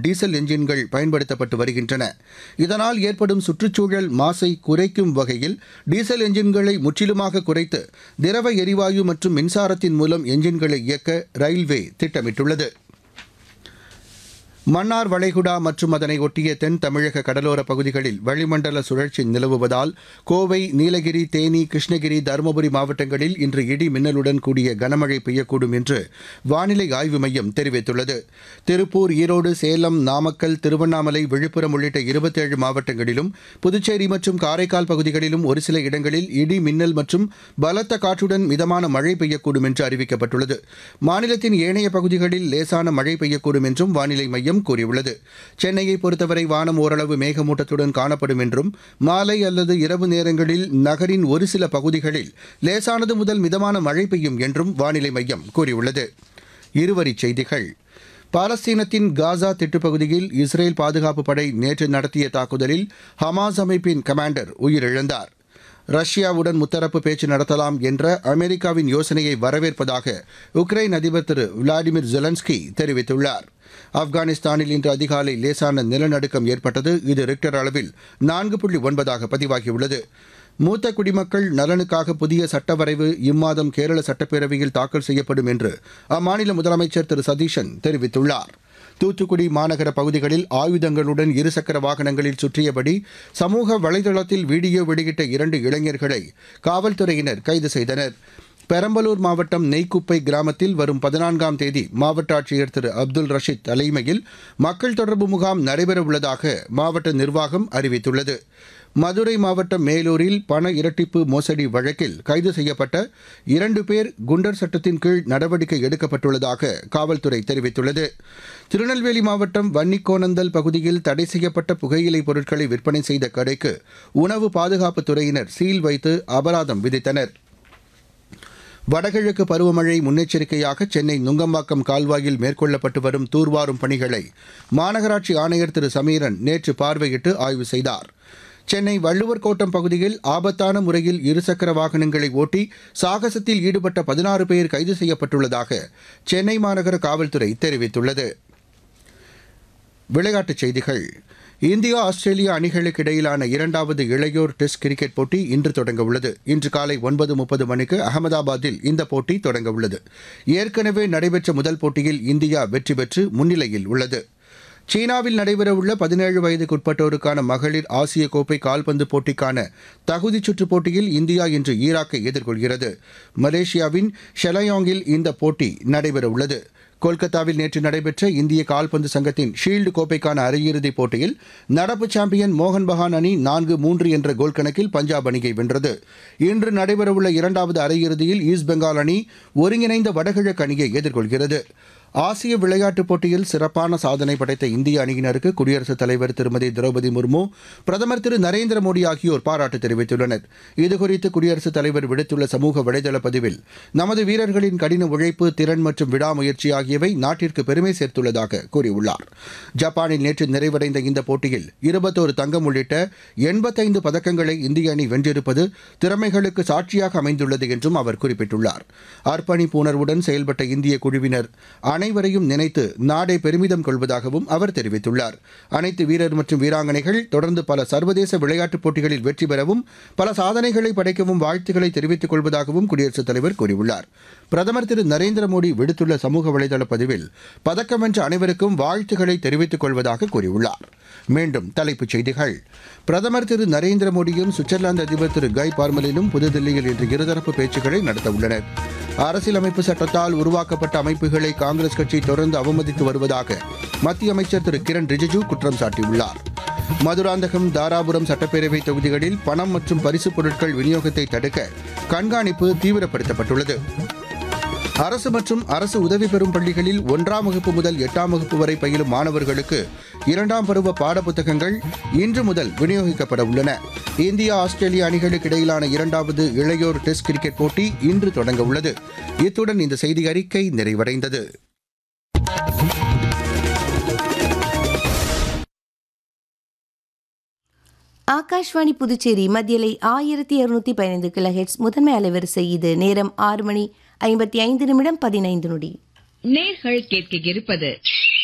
diesel என்ஜின்கள் பயன்படுத்தப்பட்டு வருகின்றன இதனால் ஏற்படும் சுற்றுச்சூழல் மாசை குறைக்கும் வகையில் டீசல் என்ஜின்களை முற்றிலுமாக குறைத்து திரவ எரிவாயு மற்றும் மின்சாரத்தின் மூலம் என்ஜின்களை இயக்க ரயில்வே திட்டமிட்டுள்ளது மன்னார் வளைகுடா மற்றும் அதனை ஒட்டிய தென் தமிழக கடலோர பகுதிகளில் வளிமண்டல சுழற்சி நிலவுவதால் கோவை நீலகிரி தேனி கிருஷ்ணகிரி தருமபுரி மாவட்டங்களில் இன்று இடி மின்னலுடன் கூடிய கனமழை பெய்யக்கூடும் என்று வானிலை ஆய்வு மையம் தெரிவித்துள்ளது திருப்பூர் ஈரோடு சேலம் நாமக்கல் திருவண்ணாமலை விழுப்புரம் உள்ளிட்ட இருபத்தேழு மாவட்டங்களிலும் புதுச்சேரி மற்றும் காரைக்கால் பகுதிகளிலும் ஒரு சில இடங்களில் இடி மின்னல் மற்றும் பலத்த காற்றுடன் மிதமான மழை பெய்யக்கூடும் என்று அறிவிக்கப்பட்டுள்ளது மாநிலத்தின் ஏனைய பகுதிகளில் லேசான மழை பெய்யக்கூடும் என்றும் வானிலை மையம் மையம் கூறியுள்ளது சென்னையை பொறுத்தவரை வானம் ஓரளவு மேகமூட்டத்துடன் காணப்படும் என்றும் மாலை அல்லது இரவு நேரங்களில் நகரின் ஒரு சில பகுதிகளில் லேசானது முதல் மிதமான மழை பெய்யும் என்றும் வானிலை மையம் கூறியுள்ளது இருவரிச் செய்திகள் பாலஸ்தீனத்தின் காசா திட்டுப்பகுதியில் இஸ்ரேல் பாதுகாப்பு படை நேற்று நடத்திய தாக்குதலில் ஹமாஸ் அமைப்பின் கமாண்டர் உயிரிழந்தார் ரஷ்யாவுடன் முத்தரப்பு பேச்சு நடத்தலாம் என்ற அமெரிக்காவின் யோசனையை வரவேற்பதாக உக்ரைன் அதிபர் திரு விளாடிமிர் ஜெலன்ஸ்கி தெரிவித்துள்ளார் ஆப்கானிஸ்தானில் இன்று அதிகாலை லேசான நிலநடுக்கம் ஏற்பட்டது இது ரிக்டர் அளவில் நான்கு புள்ளி ஒன்பதாக பதிவாகியுள்ளது மூத்த குடிமக்கள் நலனுக்காக புதிய சட்ட வரைவு இம்மாதம் கேரள சட்டப்பேரவையில் தாக்கல் செய்யப்படும் என்று அம்மாநில முதலமைச்சர் திரு சதீஷன் தெரிவித்துள்ளார் தூத்துக்குடி மாநகர பகுதிகளில் ஆயுதங்களுடன் இருசக்கர வாகனங்களில் சுற்றியபடி சமூக வலைதளத்தில் வீடியோ வெளியிட்ட இரண்டு இளைஞர்களை காவல்துறையினர் கைது செய்தனர் பெரம்பலூர் மாவட்டம் நெய்க்குப்பை கிராமத்தில் வரும் பதினான்காம் தேதி மாவட்ட ஆட்சியர் திரு அப்துல் ரஷீத் தலைமையில் மக்கள் தொடர்பு முகாம் நடைபெறவுள்ளதாக மாவட்ட நிர்வாகம் அறிவித்துள்ளது மதுரை மாவட்டம் மேலூரில் பண இரட்டிப்பு மோசடி வழக்கில் கைது செய்யப்பட்ட இரண்டு பேர் குண்டர் சட்டத்தின் கீழ் நடவடிக்கை எடுக்கப்பட்டுள்ளதாக காவல்துறை தெரிவித்துள்ளது திருநெல்வேலி மாவட்டம் வன்னிக்கோணந்தல் பகுதியில் தடை செய்யப்பட்ட புகையிலை பொருட்களை விற்பனை செய்த கடைக்கு உணவு பாதுகாப்புத் துறையினர் சீல் வைத்து அபராதம் விதித்தனர் வடகிழக்கு பருவமழை முன்னெச்சரிக்கையாக சென்னை நுங்கம்பாக்கம் கால்வாயில் மேற்கொள்ளப்பட்டு வரும் தூர்வாரும் பணிகளை மாநகராட்சி ஆணையர் திரு சமீரன் நேற்று பார்வையிட்டு ஆய்வு செய்தார் சென்னை வள்ளுவர் கோட்டம் பகுதியில் ஆபத்தான முறையில் இருசக்கர வாகனங்களை ஓட்டி சாகசத்தில் ஈடுபட்ட பதினாறு பேர் கைது செய்யப்பட்டுள்ளதாக சென்னை மாநகர காவல்துறை தெரிவித்துள்ளது விளையாட்டுச் செய்திகள் இந்தியா ஆஸ்திரேலியா அணிகளுக்கு இடையிலான இரண்டாவது இளையோர் டெஸ்ட் கிரிக்கெட் போட்டி இன்று தொடங்க உள்ளது இன்று காலை ஒன்பது முப்பது மணிக்கு அகமதாபாத்தில் இந்த போட்டி தொடங்க உள்ளது ஏற்கனவே நடைபெற்ற முதல் போட்டியில் இந்தியா வெற்றி பெற்று முன்னிலையில் உள்ளது சீனாவில் நடைபெறவுள்ள பதினேழு வயதுக்குட்பட்டோருக்கான மகளிர் ஆசிய கோப்பை கால்பந்து போட்டிக்கான தகுதிச் சுற்றுப் போட்டியில் இந்தியா இன்று ஈராக்கை எதிர்கொள்கிறது மலேசியாவின் ஷெலயாங்கில் இந்த போட்டி நடைபெறவுள்ளது கொல்கத்தாவில் நேற்று நடைபெற்ற இந்திய கால்பந்து சங்கத்தின் ஷீல்டு கோப்பைக்கான அரையிறுதிப் போட்டியில் நடப்பு சாம்பியன் மோகன் பகான் அணி நான்கு மூன்று என்ற கோல் கணக்கில் பஞ்சாப் அணியை வென்றது இன்று நடைபெறவுள்ள இரண்டாவது அரையிறுதியில் ஈஸ்ட் பெங்கால் அணி ஒருங்கிணைந்த வடகிழக்கு அணியை எதிர்கொள்கிறது ஆசிய விளையாட்டுப் போட்டியில் சிறப்பான சாதனை படைத்த இந்திய அணியினருக்கு குடியரசுத் தலைவர் திருமதி திரௌபதி முர்மு பிரதமர் திரு நரேந்திர மோடி ஆகியோர் பாராட்டு தெரிவித்துள்ளனர் இதுகுறித்து குடியரசுத் தலைவர் விடுத்துள்ள சமூக வலைதள பதிவில் நமது வீரர்களின் கடின உழைப்பு திறன் மற்றும் விடாமுயற்சி ஆகியவை நாட்டிற்கு பெருமை சேர்த்துள்ளதாக கூறியுள்ளார் ஜப்பானில் நேற்று நிறைவடைந்த இந்த போட்டியில் இருபத்தோரு தங்கம் உள்ளிட்ட எண்பத்தைந்து பதக்கங்களை இந்திய அணி வென்றிருப்பது திறமைகளுக்கு சாட்சியாக அமைந்துள்ளது என்றும் அவர் குறிப்பிட்டுள்ளார் அர்ப்பணிப்பு உணர்வுடன் செயல்பட்ட இந்திய குழுவினர் அனைவரையும் நினைத்து நாடே பெருமிதம் கொள்வதாகவும் அவர் தெரிவித்துள்ளார் அனைத்து வீரர் மற்றும் வீராங்கனைகள் தொடர்ந்து பல சர்வதேச விளையாட்டுப் போட்டிகளில் வெற்றி பெறவும் பல சாதனைகளை படைக்கவும் வாழ்த்துக்களை தெரிவித்துக் கொள்வதாகவும் குடியரசுத் தலைவர் கூறியுள்ளார் பிரதமர் திரு நரேந்திர மோடி விடுத்துள்ள சமூக வலைதள பதிவில் பதக்கம் வென்ற அனைவருக்கும் வாழ்த்துக்களை தெரிவித்துக் கொள்வதாக கூறியுள்ளார் மீண்டும் தலைப்புச் செய்திகள் பிரதமர் திரு நரேந்திர மோடியும் சுவிட்சர்லாந்து அதிபர் திரு கை பார்மலினும் புதுதில்லியில் இன்று இருதரப்பு பேச்சுக்களை நடத்த உள்ளனர் அரசியலமைப்பு சட்டத்தால் உருவாக்கப்பட்ட அமைப்புகளை காங்கிரஸ் கட்சி தொடர்ந்து அவமதித்து வருவதாக மத்திய அமைச்சர் திரு கிரண் ரிஜிஜூ குற்றம் சாட்டியுள்ளார் மதுராந்தகம் தாராபுரம் சட்டப்பேரவை தொகுதிகளில் பணம் மற்றும் பரிசுப் பொருட்கள் விநியோகத்தை தடுக்க கண்காணிப்பு தீவிரப்படுத்தப்பட்டுள்ளது அரசு மற்றும் அரசு உதவி பெறும் பள்ளிகளில் ஒன்றாம் வகுப்பு முதல் எட்டாம் வகுப்பு வரை பயிலும் மாணவர்களுக்கு இரண்டாம் பருவ பாடப்புத்தகங்கள் இன்று முதல் விநியோகிக்கப்பட உள்ளன இந்தியா ஆஸ்திரேலியா அணிகளுக்கு இடையிலான இரண்டாவது இளையோர் டெஸ்ட் கிரிக்கெட் போட்டி இன்று தொடங்க உள்ளது இத்துடன் இந்த செய்தி அறிக்கை நிறைவடைந்தது ஆகாஷ்வாணி புதுச்சேரி மத்தியலை ஆயிரத்தி இருநூத்தி பதினைந்து கிலோஹெட்ஸ் முதன்மை அலைவரிசை இது நேரம் ஆறு மணி ஐம்பத்தி ஐந்து நிமிடம் பதினைந்து நொடி நேர்கள் கேட்க இருப்பது